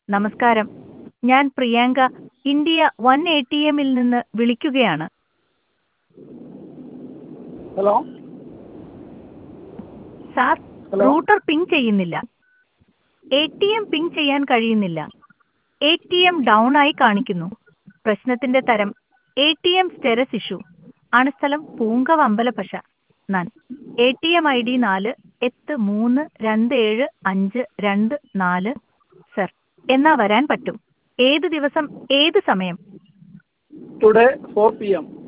നമസ്കാരം ഞാൻ Priyanka India One A T എമ്മിൽ നിന്ന് വിളിക്കുകയാണ് hello sir hello. Router ping ചെയ്യുന്നില്ല എ ടി എം പിങ് ചെയ്യാൻ കഴിയുന്നില്ല എ ടി എം ഡൗൺ ആയി കാണിക്കുന്നു പ്രശ്നത്തിന്റെ തരം A T M status issue ആണ് സ്ഥലം പൂങ്കവ് അമ്പലപ്പശ ഞാൻ A T M I D നാല് എട്ട് മൂന്ന് രണ്ട് ഏഴ് അഞ്ച് രണ്ട് നാല് സർ എന്നാ വരാൻ പറ്റും ഏത് ദിവസം ഏത് സമയം ടുഡേ ഫോർ പി എം